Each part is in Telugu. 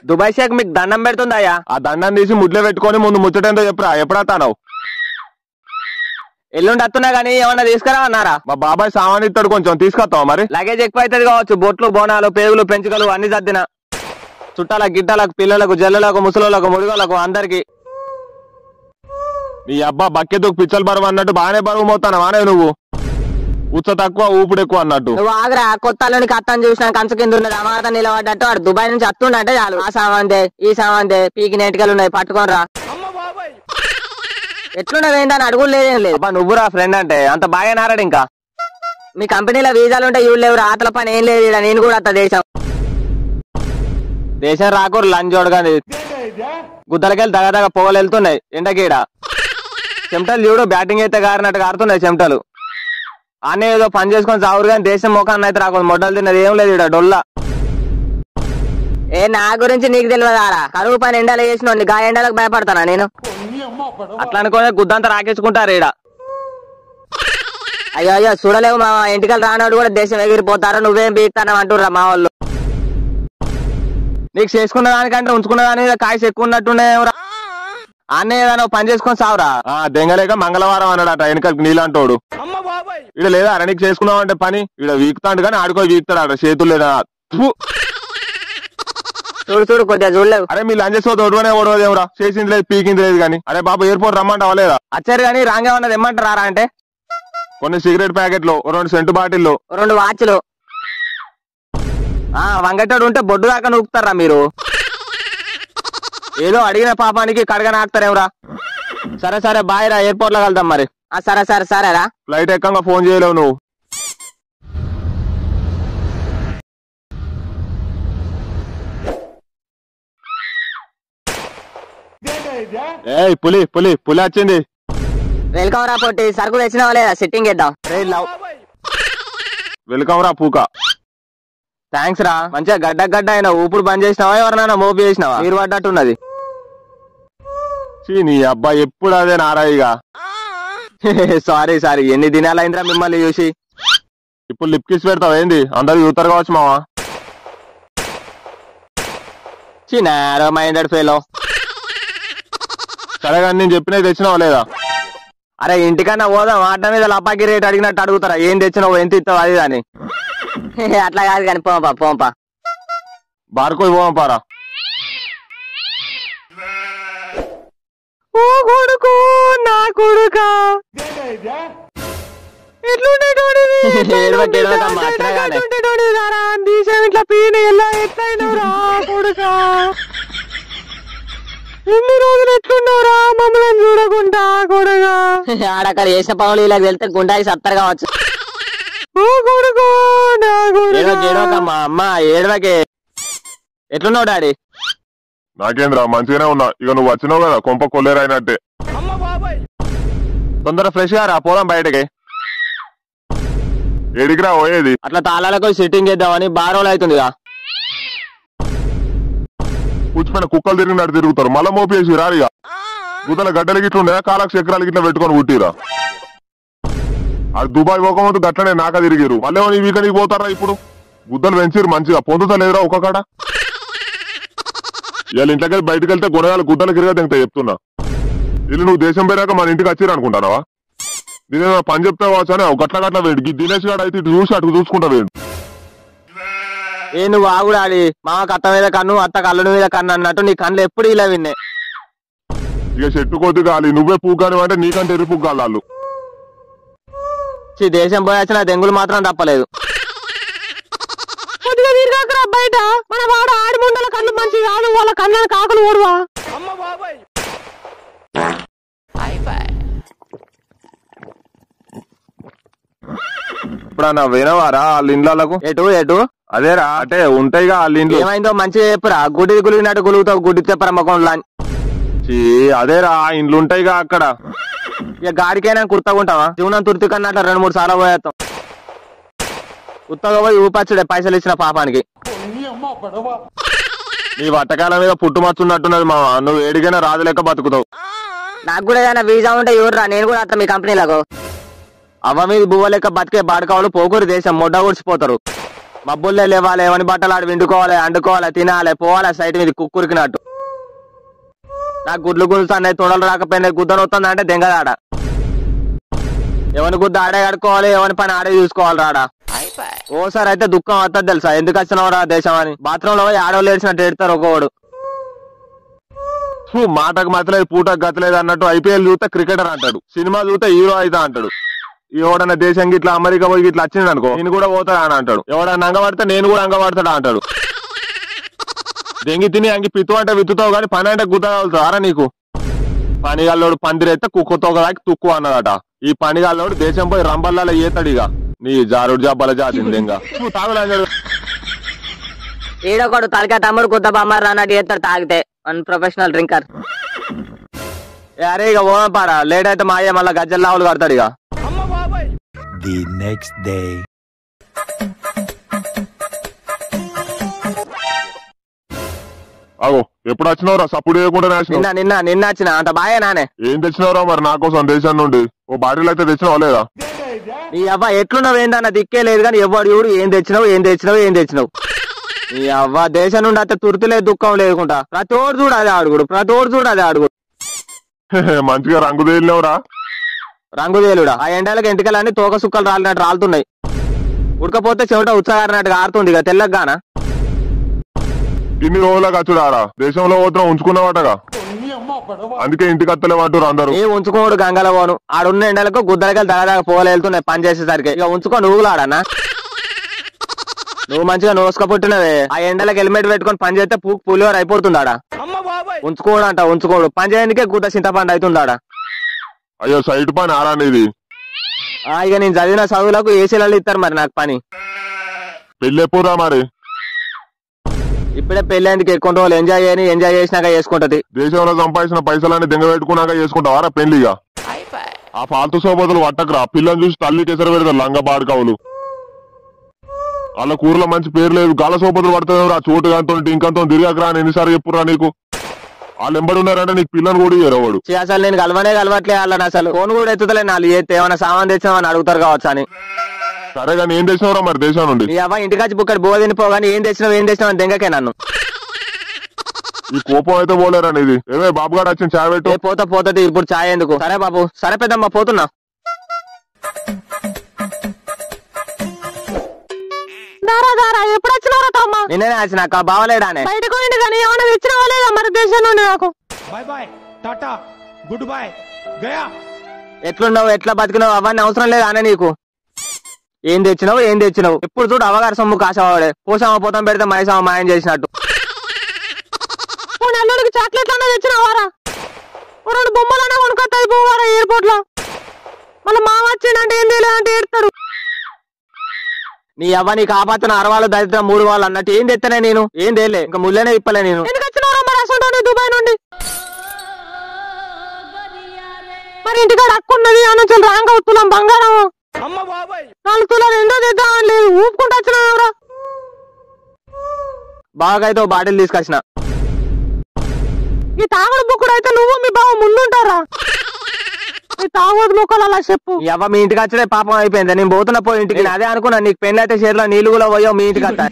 దుబాయ్ షేక్ మీకు దండం పెడుతుందయ్యా ఆ దండం తీసి ముడ్లో పెట్టుకొని ముందు ముచ్చటేందో చెప్పురా ఎప్పుడతావు ఎల్లుండి వస్తున్నా గానీ ఏమన్నా తీసుకురా అన్నారా మా బాబాయ్ సామాన్ ఇస్తాడు కొంచెం తీసుకొస్తావా మరి లగేజ్ ఎక్కువ అవుతుంది కావచ్చు బొట్లు బోనాలు పేగులు పెంచుకలు అన్ని సర్దిన చుట్టాలకు గిట్టాలకు పిల్లలకు జల్లులకు ముసలోళ్ళకు ముడుగోళ్ళకు అందరికి నీ అబ్బా బక్కెతుకు పిచ్చలు బరువు అన్నట్టు బాగానే బరువు మోతాను వానే నువ్వు ఉచ్చ తక్కువ ఊపుడు ఎక్కువ అన్నట్టు నువ్వు ఆగ్రా కొత్త అల్లుని కత్తని చూసిన కంచు కింద ఉన్నది అమాత నిలబడ్డట్టు వాడు దుబాయ్ నుంచి వస్తుండంటే చాలు ఆ సామాన్దే ఈ సామాన్దే పీకి నెటికలు ఉన్నాయి పట్టుకోనరా ఎట్లున్నది ఏంటని అడుగులు లేదేం లేదు అబ్బా నువ్వురా ఫ్రెండ్ అంటే అంత బాగా నారాడు ఇంకా మీ కంపెనీలో వీసాలు ఉంటే ఇవి లేవు ఆటల పని ఏం లేదు ఈడ. నేను కూడా అత్త దేశం దేశం రాకూరు లంచోడు కానీ గుద్దలకెళ్ళి దగదగ పొగలు వెళ్తున్నాయి ఎండకీడ చెమటలు చూడు బ్యాటింగ్ అయితే గారినట్టు కారుతున్నాయి చెమటలు అన్నీ ఏదో పని చేసుకొని చావురు కానీ దేశం ముఖాన్ని అయితే రాకుండా మొడ్డలు తిన్నది ఏం లేదు ఇక్కడ డొల్లా ఏ నా గురించి నీకు తెలియదారా కరువు పని ఎండలు చేసిన గా ఎండలకు భయపడతానా నేను అట్లా అనుకునే గుద్దంతా రాకేసుకుంటారు ఈడ అయ్యో అయ్యో చూడలేవు మా ఇంటికి రానోడు కూడా దేశం ఎగిరిపోతారు నువ్వేం బీక్తానని అంటుర్రా మా వాళ్ళు నీకు చేసుకున్న దానికంటే ఉంచుకున్న దాని మీద కాయస్ ఎక్కువ ఉన్నట్టుండే అన్నీ ఏదైనా పని చేసుకొని సావురా ఆ దెంగలేక మంగళవారం అన్నాడట వెనకకి నీళ్ళంటోడు ఇడ లేదా అరణికి చేసుకున్నావు అంటే పని ఇడ వీక్తాడు కానీ ఆడుకో వీక్తాడట చేతులు లేదా ఫు! చూడు చూడు కొద్దిగా చూడలేవు అరే మీ లంచెస్ ఒడవనే ఓడవదేవురా చేసింది లేదు పీకింది లేదు కానీ అరే బాబు ఎయిర్పోర్ట్ రమ్మంటావా లేదా వచ్చారు కానీ రాంగ్ ఏమన్నది ఏమంటారా అంటే కొన్ని సిగరెట్ ప్యాకెట్లు ఓ రెండు సెంటు బాటిల్లు రెండు వాచ్లు ఆ వంగటోడు ఉంటే బొడ్డు దాకా నూపుతారా మీరు ఏదో అడిగిన పాపానికి కడగ నాకుతారేమరా సరే సరే బాయ్ రా ఎయిర్పోర్ట్ లో కలుద్దాం మరి ఆ సరే సరే సరే రా ఫ్లైట్ ఎక్కంగా ఫోన్ చేయలేవు నువ్వు ఏయ్ పులి పులి పులి వచ్చింది వెల్కమ్ రా పొట్టి సరుకు తెచ్చినావా లేదా సిట్టింగ్ చేద్దాం వెల్కమ్ రా పూక థ్యాంక్స్ రా మంచిగా గడ్డ గడ్డ అయినా ఊపుడు బంద్ చేసినావా ఎవరినైనా మోపి చేసినావా మీరు పడ్డట్టున్నది చీ నీ అబ్బా ఎప్పుడు అదే నారాయిగా సారీ సారీ ఎన్ని దినాలైందిరా మిమ్మల్ని చూసి ఇప్పుడు లిప్ కిస్ పెడతావు ఏంది అందరు చూతారు కావచ్చు మావా చిన్నారో మైండెడ్ ఫెలో సరే కానీ నేను చెప్పినవి తెచ్చినావా లేదా అరే ఇంటికన్నా పోదాం ఆట మీద లపాకి రేట్ అడిగినట్టు అడుగుతారా ఏం తెచ్చినావు ఎంత ఇస్తావు అది అని అట్లా కాదు కానీ పోంపా పోంపా బార్కోయి పోవం పారా ఓ కొడుకు నా కొడుక ఏడవక ఏడవక మాత్రగానే ఇట్లా పీన ఎలా ఎట్లయినవురా కొడుకా ఎన్ని రోజులు ఎట్లున్నావురా మమ్మల్ని చూడకుండా కొడుగా ఆడక్కడ చేసిన పనులు ఇలా వెళ్తే గుండాకి సత్తరు కావచ్చు ఓ కొడుకు నా ఏడవక కొడుకా ఏడవక మా అమ్మ ఏడవకే ఎట్లున్నావు డాడీ నాకేంద్రా మంచిగానే ఉన్నా ఇక నువ్వు వచ్చినావు కదా కొంప కొల్లేరైనట్టే తొందర ఫ్రెష్ గా రా పోదాం బయటకి ఏడికిరా పోయేది అట్లా తాళాలకు సిట్టింగ్ చేద్దామని బారోలు అవుతుందిగా కూర్చుపోయిన కుక్కలు తిరిగినట్టు తిరుగుతారు మళ్ళా మోపేసి రారిగా గుద్దల గడ్డలు గిట్ల ఉండే కాలకు చక్రాలు గిట్ల పెట్టుకొని పుట్టిరా అది దుబాయ్ పోకముందు గట్లనే నాక తిరిగిరు మళ్ళీ నీ వీకనికి పోతారా ఇప్పుడు గుద్దలు పెంచిరు మంచిగా పొందుతలేదురా ఒక కాడ ఇవాళ ఇంట్లోకి వెళ్ళి బయటకు వెళ్తే గుణగాలు గుద్దలు కిరిగా తింటా చెప్తున్నా వీళ్ళు నువ్వు దేశం పోయాక మన ఇంటికి వచ్చిరు అనుకుంటానావా దీని పని చెప్తే కావచ్చు అని ఒక గట్ల గట్ల వేడు ఈ దినేష్ గారు అయితే ఇటు చూసి అటు చూసుకుంటా వేడు ఏ నువ్వు ఆగు డాడీ మామ అత్త మీద కన్ను అత్త కళ్ళ మీద కన్ను అన్నట్టు నీ కళ్ళు ఎప్పుడు ఇలా విన్నే ఇక చెట్టు కొద్ది గాలి నువ్వే పూగాని అంటే నీకంటే ఎరి పుగ్గాలి వాళ్ళు ఛీ, దేశం పోయాచిన దెంగులు మాత్రం తప్పలేదు కొద్దిగా తిరగాకరా బయట మన వాడు ఆడి ముండల కళ్ళు మంచి కాదు వాళ్ళ కళ్ళని కాకులు ఓడువా ఇప్పుడు వినవారా వాళ్ళ ఇండ్లకు ఎటు ఎటు అదేరా అంటే ఉంటాయిగా వాళ్ళ ఇండ్లు ఏమైందో మంచిగా చెప్పురా గుడి గులిగినట్టు గులుగుతావు గుడ్డి చెప్పరా మొక్కం చీ, అదేరా ఆ ఇండ్లు ఉంటాయిగా అక్కడ ఇక గాడికైనా కుర్తగుంటావా జీవనం తుర్తి కన్నా అట్లా రెండు మూడు సార్లు పోయేస్తాం ఉత్తగా పోయి ఊపచ్చుడే పైసలు ఇచ్చిన పాపానికి నీ వట్టకాల మీద పుట్టుమచ్చున్నట్టున్నది మా నువ్వు ఏడికైనా రాజు లెక్క బతుకుతావు నాకు కూడా ఏదైనా వీసా ఉంటే ఎవరురా నేను కూడా అత్త మీ కంపెనీలకు అవ్వ మీద బువ్వ లెక్క బతికే బాడకావాళ్ళు పోకూరు దేశం మొడ్డ కూర్చిపోతారు మబ్బుల్లే లేవాలి ఎవని బట్టలు ఆడు విండుకోవాలి అండుకోవాలి తినాలి పోవాలి సైట్ మీద కుక్కురికినట్టు నాకు గుడ్లు గుల్లుతున్నాయి తొడలు రాకపోయినాయి గుద్దలు వస్తుంది అంటే దెంగదాడ ఎవని గుద్ద ఆడే కడుకోవాలి ఎవని పని ఆడే చూసుకోవాలి రాడా ఓసారి అయితే దుఃఖం వస్తుంది తెలుసా ఎందుకు వచ్చినావు రా దేశం అని బాత్రూమ్ లో పోయి ఆడవాళ్ళు ఏడ్చినట్టు ఎడతారు ఒక్కోడు ఫు, మాటకు మతలేదు పూటకు గతలేదు అన్నట్టు ఐపీఎల్ చూస్తే క్రికెటర్ అంటాడు సినిమా చూస్తే హీరో అయితే అంటాడు ఎవడన్నా దేశం గిట్లా అమెరికా పోయి ఇట్లా వచ్చింది అనుకో నేను కూడా పోతాడా అని అంటాడు ఎవడన్నా అంగపడితే నేను కూడా అంగపడతాడా అంటాడు దెంగి తిని అంగి పిత్తు అంటే విత్తుతావు కానీ పని అంటే గుద్దగలుగుతావు ఆరా నీకు పనిగాల్లోడు పందిరెత్తే కుక్కతో దాకి తుక్కు అన్నదట ఈ పనిగాల్లోడు దేశం పోయి రంబల్లాల ఏతాడు ఇక నీ జారుడు జాబల జాతింది ఇంకా తాగులంజడు ఈడొకడు తలకాయ తమ్ముడు కుత్త బొమ్మరు అన్నట్టు చేస్తాడు తాగితే అన్ ప్రొఫెషనల్ డ్రింకర్ అరే ఇక ఓనం పారా లేట్ అయితే మా అయ్య మళ్ళీ గజ్జల లావులు కడతాడు ఇక The next day. అగో ఎప్పుడు వచ్చినావురా సప్పుడు చేయకుండా నేసినావు నిన్న నిన్న నిన్న వచ్చిన అంత బాయే నానే ఏం తెచ్చినావురా మరి నా కోసం దేశం నుండి ఓ బాటిల్ అయితే తెచ్చినావా లేదా నీ అవ్వ ఎట్లున్నావు ఏందన్న దిక్కే లేదు కానీ ఎవడు చూడు ఏం తెచ్చినావు ఏం తెచ్చినావు ఏం తెచ్చినావు నీ అవ్వ దేశం నుండి అయితే తుర్తులే దుఃఖం లేకుండా ప్రతి ఓడు చూడు అదే అడుగుడు ప్రతి ఓడు చూడు అదే అడుగుడు మంచిగా రంగు తేలినవురా రంగుదేలుడా ఆ ఎండలకు ఎంటికలన్నీ తోక సుక్కలు రాలినట్టు రాలుతున్నాయి ఉడకపోతే చెవిట ఉత్సాహారినట్టుగా ఆరుతుంది ఇక తెల్లగానా ఇన్ని రోజులకు వచ్చుడారా దేశంలో పోతున్నా ఉంచుకున్నావటగా అందుకే ఇంటికి అత్తలేమంటారు అందరూ నీ ఉంచుకోడు గంగల పోను ఆడున్న ఎండలకు గుద్దలకి దగదాగా పోగలు వెళ్తున్నాయి పని చేసేసరికి ఇక ఉంచుకో నువ్వులాడనా నువ్వు మంచిగా నోసుక పుట్టినవే ఆ ఎండలకు హెల్మెట్ పెట్టుకొని పని చేస్తే పూ పులివర్ అయిపోతుందాడా ఉంచుకోడు అంట ఉంచుకోడు పని చేయడానికే గుద్ద చింతపండు అవుతుందాడా అయ్యో సైట్ పని ఆరాని ఇది ఆ ఇక నేను చదివిన చదువులకు ఏసీలలో ఇస్తారు మరి నాకు పని పెళ్ళి ఎప్పుడురా మరి ఇప్పుడే పెళ్ళేందుకు ఎక్కువ రోజులు ఎంజాయ్ చేయని ఎంజాయ్ చేసినాక చేసుకుంటది దేశంలో సంపాదించిన పైసలన్నీ దింగ పెట్టుకున్నాక చేసుకుంటావారా పెళ్లిగా ఆ ఫాల్తు సోబతులు పట్టకరా పిల్లని చూసి తల్లి కేసరి పెడతారు లంగ బాడుకావులు వాళ్ళ కూరలో మంచి పేరు లేదు గాల సోబతులు పడుతుందిరా చోటు కాంతో ఇంకంతో తిరిగాకరా అని ఎన్నిసార్లు చెప్పురా నీకు వాళ్ళు ఎంబడి ఉన్నారంటే నీకు పిల్లని కూడా ఇయ్యరు వాడు ఛీ, అసలు నేను కలవనే కలవట్లే వాళ్ళని అసలు ఫోన్ కూడా ఎత్తుతలే నాలుగు చేస్తే ఏమైనా సామాన్ తెచ్చామని అడుగుతారు కావచ్చు అని సరే కానీ ఏం తెచ్చినవరా మరి దేశం నుండి నీ అవ్వ ఇంటికి వచ్చి బుక్కడి బో తినిపోగాని ఏం తెచ్చినావు ఏం తెచ్చినావు అని దెంగకే నన్ను ఈ కోపం అయితే పోలేరా ఇది ఏమే బాబు గారు వచ్చిన చాయ్ పెట్టు ఏ పోతా పోతుంది ఇప్పుడు ఛాయ్ ఎందుకు సరే బాబు సరే పెద్దమ్మ పోతున్నా దారా దారా ఎప్పుడు వచ్చినారా తమ్మ నిన్ననే వచ్చినాక బావలేడానే బయటకు పోయింది కానీ ఏమైనా తెచ్చినావా లేదా మరి దేశం నుండి నాకు Bye bye. Tata. Goodbye. Gaya. ఎట్లున్నావు ఎట్లా బతికినావు అవన్నీ అవసరం లేదు అనే నీకు ఏం తెచ్చినావు ఏం తెచ్చినావు ఎప్పుడు చూడు అవగారు సొమ్ము కాసేవాడే పోసామా పోతాం పెడితే మైసామా మాయం చేసినట్టు ఓ నెల్లూరికి చాక్లెట్లు అన్నా తెచ్చినావారా ఓ రెండు బొమ్మలన్నా కొనుక్కొస్తుంది పోవారా ఎయిర్పోర్ట్ లో మళ్ళీ మామ వచ్చిందంటే ఏం తెలియదంటే ఏడతాడు నీ అవ్వ నీకు ఆపత్తున అరవాళ్ళు దరిద్రం మూడు వాళ్ళు అన్నట్టు ఏం తెత్తనే నేను ఏం తేలే ఇంకా ముళ్ళనే ఇప్పలే నేను ఎందుకు వచ్చినారా మరి అసలు దుబాయ్ నుండి మరి ఇంటికాడ అక్కున్నది అని చెప్పి రాంగ్ అవుతున్నాం బంగారం నాలుగు తులాలు ఎండో తెద్దామని లేదు ఊపుకుంటూ వచ్చినావురా బాగా అయితే ఓ బాటిల్ తీసుకొచ్చిన ఈ తాగుడు బుక్కుడు అయితే నువ్వు మీ బావ ముందుంటారా ఈ తాగుడు ముక్కలు అలా చెప్పు ఈ అవ్వ మీ ఇంటికి వచ్చడే పాపం అయిపోయింది నేను పోతున్న పోయి ఇంటికి నేను అదే అనుకున్నా నీకు పెళ్ళి అయితే చేతిలో నీళ్ళు కూడా పోయో మీ ఇంటికి వస్తా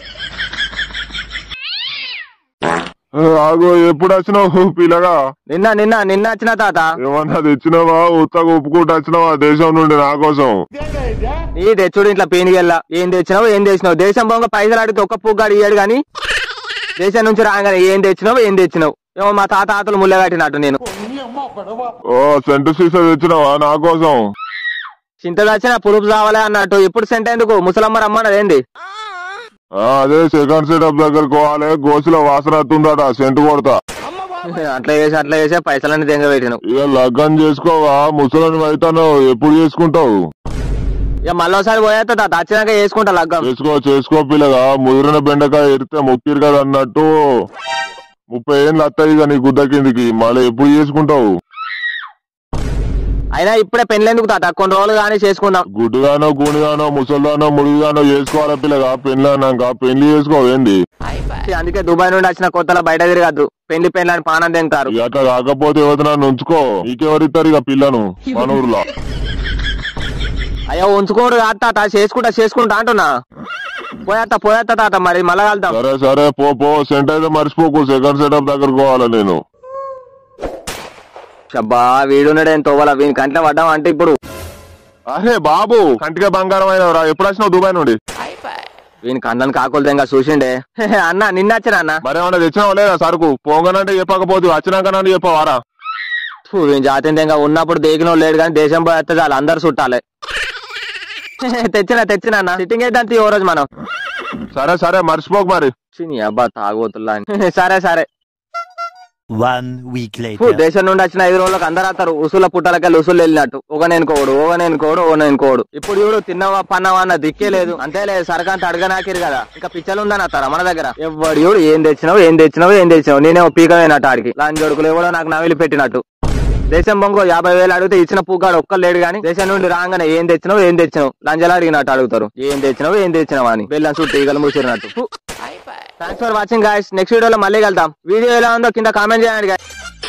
ఏ, ఆగు ఎప్పుడు వచ్చినావు పిల్లగా నిన్న నిన్న నిన్న వచ్చిన తాత ఏమన్నా తెచ్చినావా ఉత్తగా ఒప్పుకుంటూ వచ్చినావా దేశం నుండి నా కోసం నీ తెచ్చుడు ఇంట్లో పేనిగెల్లా ఏం తెచ్చినావు ఏం తెచ్చినావు దేశం బొంగ పైసలు అడిగితే ఒక్క పుగ్గాడు ఇయ్యాడు గాని దేశం నుంచి రాగానే ఏం తెచ్చినావు ఏం తెచ్చినావు ఏమో మా తాత తాతలు ముళ్ళగట్టినట్టు నేను ఓ సెంటు సీసా తెచ్చినావా నా కోసం చింత వచ్చిన పులుపు కావాలే అన్నట్టు ఇప్పుడు సెంట్ ఎందుకు ముసలమ్మ రమ్మన్నది ఏంది ఆ, అదే సెకండ్ సెటప్ దగ్గరకు పోవాలి గోసులో వాసన వస్తుందట సెంటు కొడతా అట్లా చేసి అట్లా చేసే పైసలన్నీ దెంగ పెట్టినావు ఇక లగ్గం చేసుకోవా ముసలని అయితాను ఎప్పుడు చేసుకుంటావు ఇక మళ్ళీసారి పోయేస్తా తాత వచ్చినాక చేసుకుంటా లగ్గం చేసుకో చేసుకో పిల్లగా ముదిరిన బెండకాయ ఎరితే మొక్కిరు కదా అన్నట్టు ముప్పై ఏళ్ళు వస్తాయి ఇక నీ గుద్ద కిందికి మళ్ళీ ఎప్పుడు చేసుకుంటావు అయినా ఇప్పుడే పెళ్ళెందుకు తాత కొన్ని రోజులు కానీ చేసుకుందాం గుడ్డుగానో గూనిగానో ముసల్దానో ముడిగానో చేసుకోవాలా పిల్లగా పెళ్ళి అన్నాక పెళ్లి చేసుకోవేంది అందుకే దుబాయ్ నుండి వచ్చిన కొత్తలో బయట తిరగద్దు పెళ్లి పెళ్లి అని పానం తింటారు ఇక అట్లా కాకపోతే యువతనాన్ని ఉంచుకో నీకెవరిస్తారు ఇక పిల్లను మన ఊర్లో అయ్యో ఉంచుకోడు కాదు తాత చేసుకుంటా చేసుకుంటా అంటున్నా పోయేత్తా పోయేత్తా తాత మరి మళ్ళా కలుద్దాం సరే సరే పో పో సెంట్ అయితే మర్చిపోకు సెకండ్ సెటప్ దగ్గర పోవాలా నేను షబ్బా వీడున్నాడు ఏం తోవల వీని కంట్లో పడ్డాం అంటే ఇప్పుడు అరే బాబు కంటిగా బంగారం అయినవరా ఎప్పుడు వచ్చినావు దుబాయ్ నుండి వీని కళ్ళని కాకులు తెంగా చూసిండే అన్న నిన్న వచ్చిన అన్న మరేమన్నా తెచ్చినావు లేదా సరుకు పోగానంటే చెప్పకపోతే వచ్చినాక నన్ను చెప్పవారా ఫు, వీని జాతి తెంగా ఉన్నప్పుడు దేకినో లేడు కానీ దేశం పోయేస్తే చాలు అందరు చుట్టాలే తెచ్చిన తెచ్చిన అన్న సిట్టింగ్ అయితే అంతే ఓ రోజు మనం సరే సరే మర్చిపోకు మరి చిని అబ్బా తాగోతుల్లా అని. సరే సరే One week ఫు, later. దేశం నుండి వచ్చిన ఐదు రోజులకు అందరు వస్తారు ఉసుల పుట్టలకెళ్ళి ఉసులు వెళ్ళినట్టు ఒక నేను కోడు ఒక నేను కోడు ఓ నేను కోడు ఇప్పుడు చూడు తిన్నవా పన్నవా అన్న దిక్కే లేదు అంతే లేదు సరకంత అడగనాకిరు కదా ఇంకా పిచ్చలు ఉందని అత్తారా మన దగ్గర ఎవడు చూడు ఏం తెచ్చినావు ఏం తెచ్చినావు ఏం తెచ్చినావు నేనేమో పీకమైనట్టు ఆడికి లాంటి జోడుకులు ఎవడో నాకు నవిలి పెట్టినట్టు దేశం బొంగో యాభై వేలు అడిగితే ఇచ్చిన పూకాడు ఒక్కరు లేడు కానీ దేశం నుండి రాగానే ఏం తెచ్చినావు ఏం తెచ్చినావు లంజలు అడిగినట్టు అడుగుతారు ఏం తెచ్చినావు ఏం తెచ్చినావు అని బెల్లం చుట్టూ ఈగలు మూసిరినట్టు thanks for watching guys next వీడియోలో మళ్ళీ వెళ్తాం వీడియో ఎలా ఉందో కింద కామెంట్ చేయండి guys.